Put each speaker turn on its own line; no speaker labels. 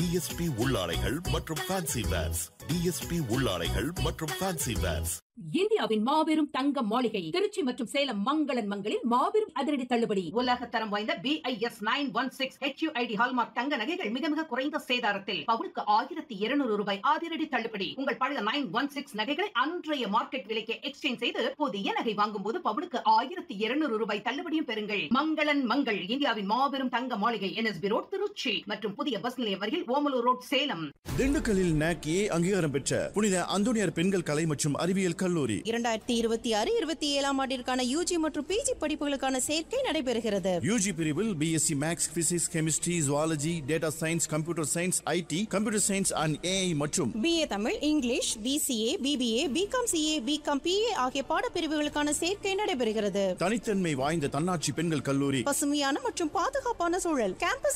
DSP உள்ளாடைகள் மற்றும் fancy verse DSP உள்ளாடைகள் மற்றும் fancy verse
இந்தியாவின் மாபெரும் தங்க மாளிகை திருச்சி மற்றும் சேலம் மங்களன் மங்களில் மாபெரும் அதிரடி தள்ளுபடி
உலக தரம் வாய்ந்த B I S nine one six H U I D hallmark தங்க நகைகள் மிக மிக குறைந்த சேதாரத்தில் பவுனுக்கு ஆயிரத்தி இருநூறு ரூபாய் அதிரடி தள்ளுபடி உங்கள் பழைய நைன் ஒன் சிக்ஸ் நகைகளை அன்றைய மார்க்கெட் விலைக்கு எக்ஸ்சேஞ்ச் செய்து புதிய நகை வாங்கும் போது பவுனுக்கு ஆயிரத்தி இருநூறு ரூபாய் தள்ளுபடியும் பெறுங்கள் மங்களன் மங்கள் இந்தியாவின் மாபெரும் தங்க மாளிகை என்எஸ்பி ரோட் திருச்சி மற்றும் புதிய பஸ் நிலையம் அருகில் ஓமலூர் ரோட் சேலம்
திண்டுக்கல்லில் நாக் ஏ அங்கீகாரம் பெற்ற புனித அந்தோனியார் பெண்கள் கலை மற்றும் அறிவியல் கல்லூரி
இரண்டாயிரத்தி இருபத்தி ஆறு இருபத்தி ஏழாம் ஆண்டிற்கான யூஜி மற்றும் பிஜி படிப்புகளுக்கான சேர்க்கை நடைபெறுகிறது
யூஜி பிரிவில் BSc maths physics chemistry zoology data science computer science IT computer science and AI மற்றும்
BA Tamil English BCA BBA BCom CA BCom BA ஆகிய பாடப்பிரிவுகளுக்கான சேர்க்கை நடைபெறுகிறது
தனித்தன்மை வாய்ந்த தன்னாட்சி பெண்கள் கல்லூரி
பசுமையான மற்றும் பாதுகாப்பான சூழல் கேம்பஸ்